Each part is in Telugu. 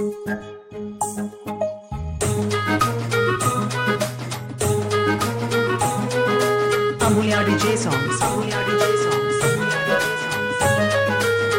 Amulya DJ songs. Amulya DJ songs. Amulya DJ songs.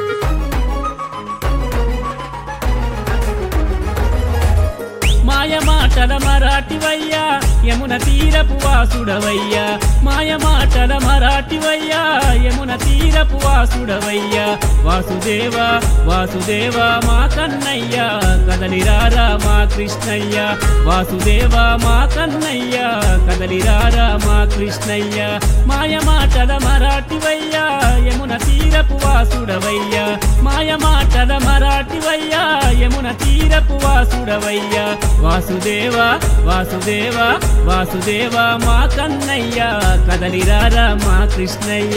మాయ మాటల మరాఠివయ్యా యమున తీరపు వాసుడవయ్యా మాయ మాటల మరాఠివయ్యా యమున తీరపు వాసుడవయ్యా వాసుదేవ వాసుదేవ మా కన్నయ్య కదలిరారా మా కృష్ణయ్య వాసుదేవ మా కన్నయ్య కదలిరారా మా కృష్ణయ్య మాయ మాటల మరాఠివయ్యా యమున తీరపు వాసుడవయ్యా మాయ మాటల మరాఠివయ్యా యమున తీరపు వాసుడవయ్యా వాసుదేవ వాసుదేవ వాసుదేవ మా కన్నయ్య కదలిరారా మా Krishnaiah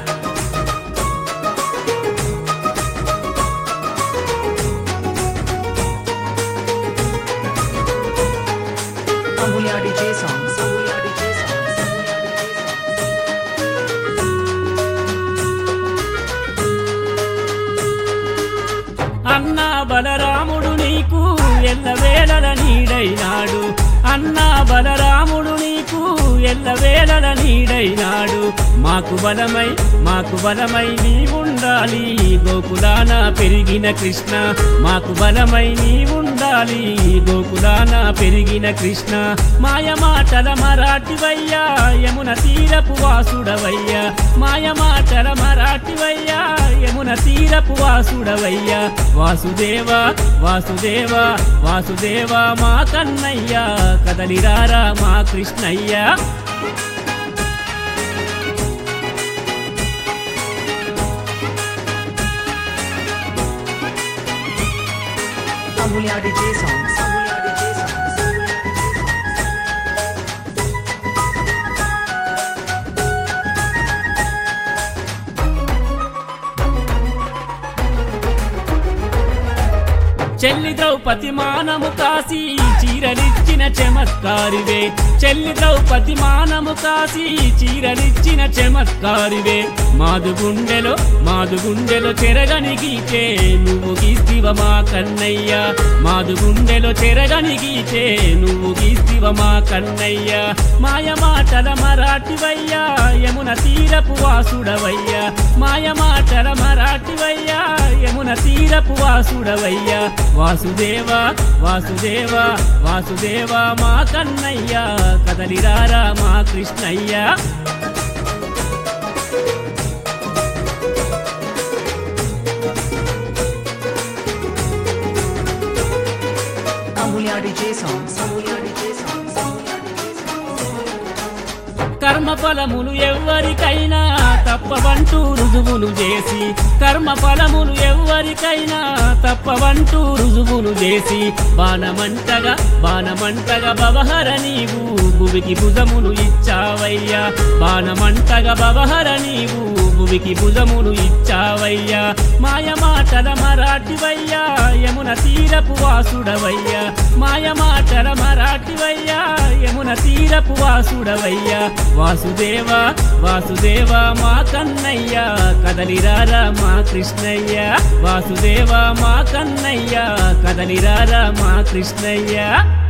Amulya DJ songs. Amulya DJ songs. Amulya DJ songs. అన్నా బలరాముడు నీకు ఎల్లవేళల నీడైనాడు అన్నా బలరాముడు నీకు ఎల్లవేళల నీడైనాడు మాకు బలమై మాకు బలమై నీ ఉండాలి గోకులాన పెరిగిన కృష్ణ మాకు బలమై నీ ఉండాలి గోకులాన పెరిగిన కృష్ణ మాయ మాటల మరాఠివయ్యా యమున తీరపు వాసుడవయ్యా మాయ మాటల మరాఠివయ్యా యమున తీరపు వాసుడవయ్యా వాసుదేవ వాసుదేవ వాసుదేవ మా కన్నయ్య కదలిరారా మా Krishnaiah Amulya DJ songs. Amulya DJ songs. Amulya DJ songs. చెల్లి ద్రౌపది మానము కాసి చీరలిచ్చిన చమత్కారివే చెల్లి ద్రౌపది మానము కాసి చీరలిచ్చిన చమత్కారివే మాదు గుండెలో మాదు గుండెలో చెరగని గీచే నువ్వు గీస్తివ మా కన్నయ్య మాదు గుండెలో చెరగని గీచే నువ్వు గీస్తివ మా కన్నయ్య మాయ మాటల మరాఠివయ్యా యమున తీరపు వాసుడవయ్యా మాయ మాటల మరాఠివయ్యా యమున తీరపు వాసుడవయ్యా వాసుదేవ వాసుదేవ వాసుదేవ మా కన్నయ్య కదలిరారా మా Krishnaiah Amulya DJ songs. Amulya DJ songs. Amulya DJ songs. కర్మ ఫలములు ఎవ్వరికైనా తప్పవంటూ రుజువులు చేసి కర్మ ఫలములు ఎవ్వరికైనా తప్పవంటూ రుజువులు చేసి బాణమంటగా బాణమంటగా బవహర నీవు భువికి భుజములు ఇచ్చావయ్యా బాణమంటగా బవహర నీవు భువికి భుజములు ఇచ్చావయ్యా మాయ మాటల మరాఠివయ్యా యమున తీరపు వాసుడవయ్యా మాయ మాటల మరాఠివయ్యా యమున తీరపు వాసుడవయ్యా వాసుదేవ వాసుదేవ మా కన్నయ్య కదలిరారా మా కృష్ణయ్య వాసుదేవ మా కన్నయ్య కదలిరారా మా కృష్ణయ్య